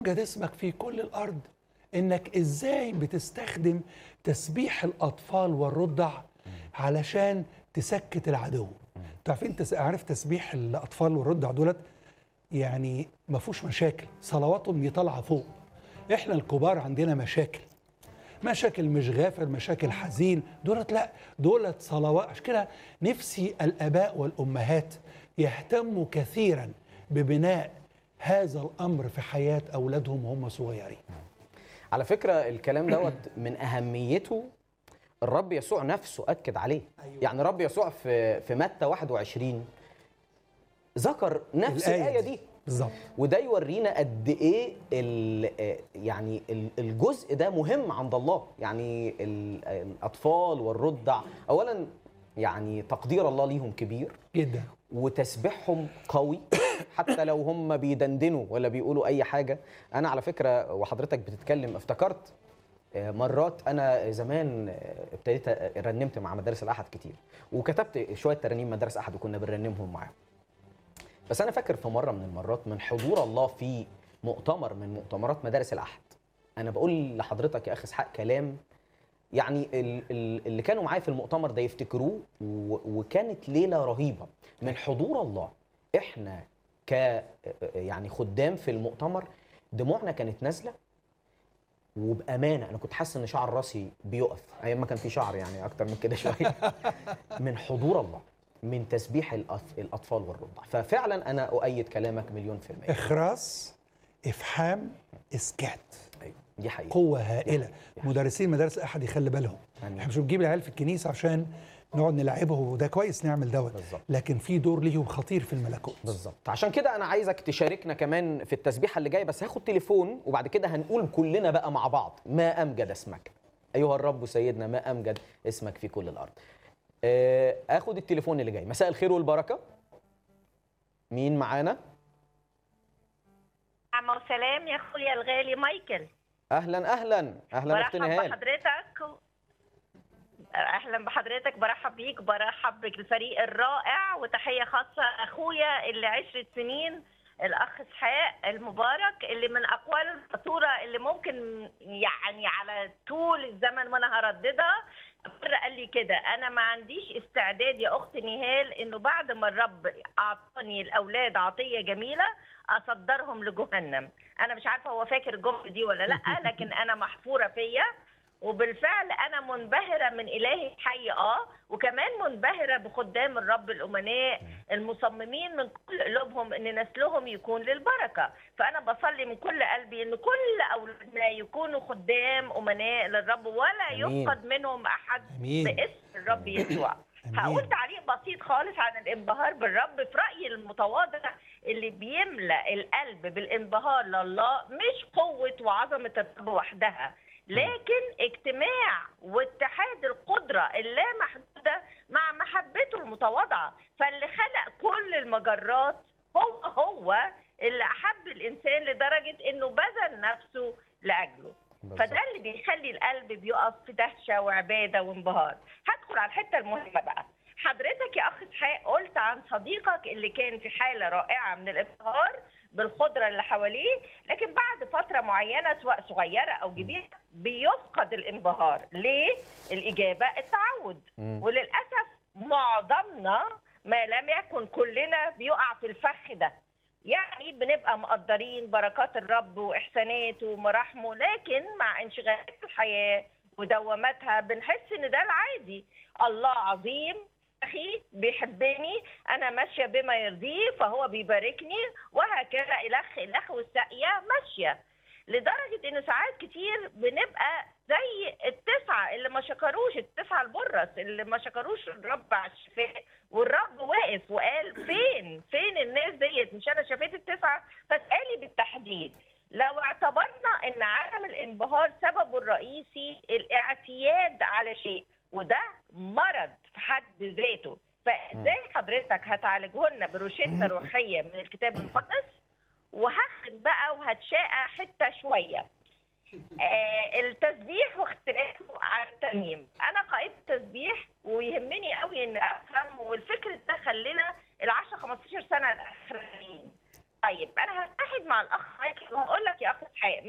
يوجد اسمك في كل الارض انك ازاي بتستخدم تسبيح الاطفال والرضع علشان تسكت العدو تعرفين تس... عارف تسبيح الاطفال والرضع دولت يعني ما فيهوش مشاكل صلواتهم دي طالعه فوق احنا الكبار عندنا مشاكل مشاكل مش غافر مشاكل حزين دولت لا دولت صلوات عشان كده نفسي الاباء والامهات يهتموا كثيرا ببناء هذا الامر في حياه اولادهم وهم صغيرين على فكرة الكلام دوت من أهميته الرب يسوع نفسه أكد عليه أيوة. يعني الرب يسوع في في متى 21 ذكر نفس الآية دي بالظبط وده يورينا قد ايه ال- آه يعني ال- الجزء ده مهم عند الله يعني ال- الاطفال والرضع اولا يعني تقدير الله ليهم كبير جدا وتسبيحهم قوي حتى لو هم بيدندنوا ولا بيقولوا اي حاجه انا على فكره وحضرتك بتتكلم افتكرت آه، مرات انا زمان آه، ابتديت آه، رنمت مع مدارس الاحد كتير وكتبت شويه ترانيم مدارس احد وكنا بنرنمهم معاهم بس انا فاكر في مره من المرات من حضور الله في مؤتمر من مؤتمرات مدارس الاحد انا بقول لحضرتك يا اخي اسحاق كلام يعني ال- ال- اللي كانوا معايا في المؤتمر ده يفتكروه و- وكانت ليله رهيبه من حضور الله احنا ك يعني خدام في المؤتمر دموعنا كانت نازله وبامانه انا كنت حاسس ان شعر راسي بيقف ايام ما كان في شعر يعني اكتر من كده شويه من حضور الله من تسبيح الأط- الاطفال والرضع ففعلا انا اؤيد كلامك مليون في الميه اخراس افحام اسكات أيوة، دي حقيقه قوه هائله مدرسين مدارس الاحد يخلي بالهم آمين. احنا مش بنجيب العيال في الكنيسه عشان نقعد نلعبهم وده كويس نعمل دوت بالظبط. لكن في دور ليهم خطير في الملكوت بالظبط عشان كده انا عايزك تشاركنا كمان في التسبيحه اللي جايه بس هاخد تليفون وبعد كده هنقول كلنا بقى مع بعض ما امجد اسمك ايها الرب سيدنا ما امجد اسمك في كل الارض آه، اخد التليفون اللي جاي مساء الخير والبركه مين معانا نعمة وسلام يا اخويا الغالي مايكل اهلا اهلا اهلا اختي برحب نهال بحضرتك اهلا بحضرتك برحب بيك برحب بالفريق الرائع وتحيه خاصه اخويا اللي عشرة سنين الاخ اسحاق المبارك اللي من اقوال الفاتوره اللي ممكن يعني على طول الزمن وانا هرددها مرة قال لي كده انا ما عنديش استعداد يا اخت نهال انه بعد ما الرب اعطاني الاولاد عطيه جميله اصدرهم لجهنم انا مش عارفه هو فاكر الجمله دي ولا لا لكن انا محفوره فيا وبالفعل انا منبهره من الهي الحي اه وكمان منبهره بخدام الرب الامناء المصممين من كل قلوبهم ان نسلهم يكون للبركه فانا بصلي من كل قلبي ان كل اولادنا يكونوا خدام امناء للرب ولا آمين. يفقد منهم احد امين باسم الرب يسوع آمين. هقول تعليق بسيط خالص عن الانبهار بالرب في رايي المتواضع اللي بيملا القلب بالانبهار لله مش قوه وعظمه الرب وحدها لكن اجتماع واتحاد القدره اللامحدوده مع محبته المتواضعه فاللي خلق كل المجرات هو هو اللي احب الانسان لدرجه انه بذل نفسه لاجله فده اللي بيخلي القلب بيقف في دهشه وعباده وانبهار هدخل على الحته المهمه بقى حضرتك يا اخ اسحاق قلت عن صديقك اللي كان في حاله رائعه من الانبهار بالخضره اللي حواليه لكن بعد فتره معينه سواء صغيره او كبيره بيفقد الانبهار ليه الاجابه التعود مم. وللاسف معظمنا ما لم يكن كلنا بيقع في الفخ ده يعني بنبقى مقدرين بركات الرب واحساناته ومراحمه لكن مع انشغالات الحياه ودواماتها بنحس ان ده العادي الله عظيم اخي بيحبني انا ماشيه بما يرضيه فهو بيباركني وهكذا الخ الخ والساقيه ماشيه لدرجه ان ساعات كتير بنبقى زي التسعه اللي ما شكروش التسعه البرص اللي ما شكروش الرب على الشفاء والرب واقف وقال فين فين الناس ديت مش انا شفيت التسعه فاسالي بالتحديد لو اعتبرنا ان عدم الانبهار سببه الرئيسي الاعتياد على شيء وده مرض في حد ذاته فازاي حضرتك هتعالجه لنا بروشته روحيه من الكتاب المقدس وهاخد بقى وهتشاقى حته شويه آه التسبيح واختلافه عن الترنيم انا قائد تسبيح ويهمني قوي ان افهم والفكر ده خلينا ال 10 15 سنه الاخرانيين طيب انا هتحد مع الاخ مايكل وهقول لك يا اخ اسحاق